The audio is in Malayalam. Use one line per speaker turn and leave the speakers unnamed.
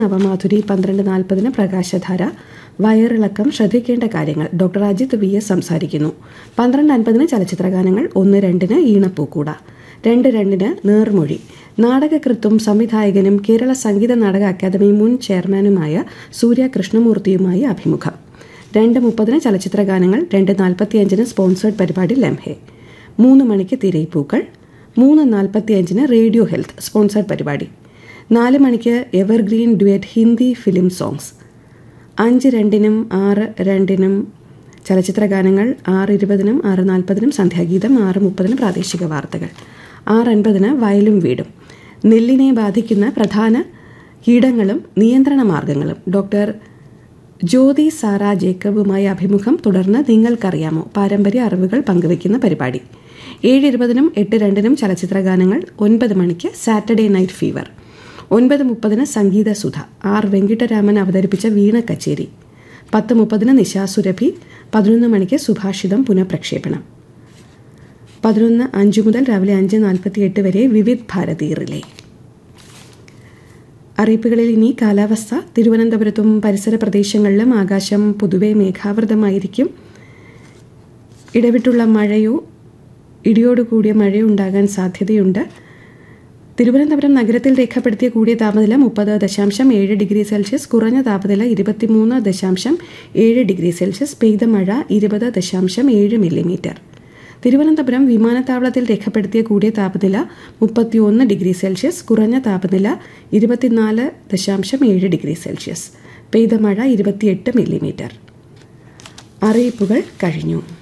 നവമാധുരി പന്ത്രണ്ട് നാൽപ്പതിന് പ്രകാശധാര വയറിളക്കം ശ്രദ്ധിക്കേണ്ട കാര്യങ്ങൾ ഡോക്ടർ അജിത് വി എസ് സംസാരിക്കുന്നു പന്ത്രണ്ട് അൻപതിന് ചലച്ചിത്രഗാനങ്ങൾ ഒന്ന് രണ്ടിന് ഈണപ്പൂക്കൂട രണ്ട് രണ്ടിന് നേർമൊഴി നാടകകൃത്തും സംവിധായകനും കേരള സംഗീത നാടക അക്കാദമി മുൻ ചെയർമാനുമായ സൂര്യ കൃഷ്ണമൂർത്തിയുമായി അഭിമുഖം രണ്ട് മുപ്പതിന് ചലച്ചിത്രഗാനങ്ങൾ രണ്ട് നാൽപ്പത്തിയഞ്ചിന് സ്പോൺസേഡ് പരിപാടി ലംഹെ മൂന്ന് മണിക്ക് തിരയിപ്പൂക്കൾ മൂന്ന് നാൽപ്പത്തിയഞ്ചിന് റേഡിയോ ഹെൽത്ത് സ്പോൺസേഡ് പരിപാടി നാല് മണിക്ക് evergreen duet Hindi film songs അഞ്ച് രണ്ടിനും ആറ് രണ്ടിനും ചലച്ചിത്ര ഗാനങ്ങൾ ആറ് ഇരുപതിനും ആറ് നാൽപ്പതിനും സന്ധ്യാഗീതം ആറ് മുപ്പതിനും പ്രാദേശിക വാർത്തകൾ ആറ് അൻപതിന് വയലും വീടും നെല്ലിനെ ബാധിക്കുന്ന പ്രധാന കീടങ്ങളും നിയന്ത്രണ മാർഗങ്ങളും ഡോക്ടർ ജ്യോതി സാറ ജേക്കബുമായി അഭിമുഖം തുടർന്ന് നിങ്ങൾക്കറിയാമോ പാരമ്പര്യ അറിവുകൾ പങ്കുവയ്ക്കുന്ന പരിപാടി ഏഴ് ഇരുപതിനും എട്ട് രണ്ടിനും ചലച്ചിത്ര ഗാനങ്ങൾ ഒൻപത് മണിക്ക് സാറ്റർഡേ നൈറ്റ് ഫീവർ ഒൻപത് മുപ്പതിന് സംഗീത സുധ ആർ വെങ്കിട്ടരാമൻ അവതരിപ്പിച്ച വീണ കച്ചേരി പത്ത് മുപ്പതിന് നിശാസുരഭി പതിനൊന്ന് മണിക്ക് സുഭാഷിതം പുനഃപ്രക്ഷേപണം പതിനൊന്ന് അഞ്ച് മുതൽ രാവിലെ അഞ്ച് നാൽപ്പത്തി എട്ട് വരെ വിവിധ് ഭാരതി റിലേ അറിയിപ്പുകളിൽ ഇനി കാലാവസ്ഥ തിരുവനന്തപുരത്തും പരിസര പ്രദേശങ്ങളിലും ആകാശം പൊതുവെ മേഘാവൃതമായിരിക്കും ഇടവിട്ടുള്ള മഴയോ ഇടിയോടുകൂടിയ മഴയോ ഉണ്ടാകാൻ സാധ്യതയുണ്ട് തിരുവനന്തപുരം നഗരത്തിൽ രേഖപ്പെടുത്തിയ കൂടിയ താപനില മുപ്പത് ദശാംശം ഏഴ് ഡിഗ്രി സെൽഷ്യസ് കുറഞ്ഞ താപനില ഇരുപത്തിമൂന്ന് ദശാംശം ഏഴ് ഡിഗ്രി സെൽഷ്യസ് പെയ്ത മഴ ഇരുപത് ദശാംശം ഏഴ് മില്ലിമീറ്റർ തിരുവനന്തപുരം വിമാനത്താവളത്തിൽ രേഖപ്പെടുത്തിയ കൂടിയ താപനില മുപ്പത്തിയൊന്ന് ഡിഗ്രി സെൽഷ്യസ് കുറഞ്ഞ താപനില ഇരുപത്തിനാല് ദശാംശം ഏഴ് ഡിഗ്രി സെൽഷ്യസ് പെയ്ത മഴ ഇരുപത്തിയെട്ട് മില്ലിമീറ്റർ അറിയിപ്പുകൾ കഴിഞ്ഞു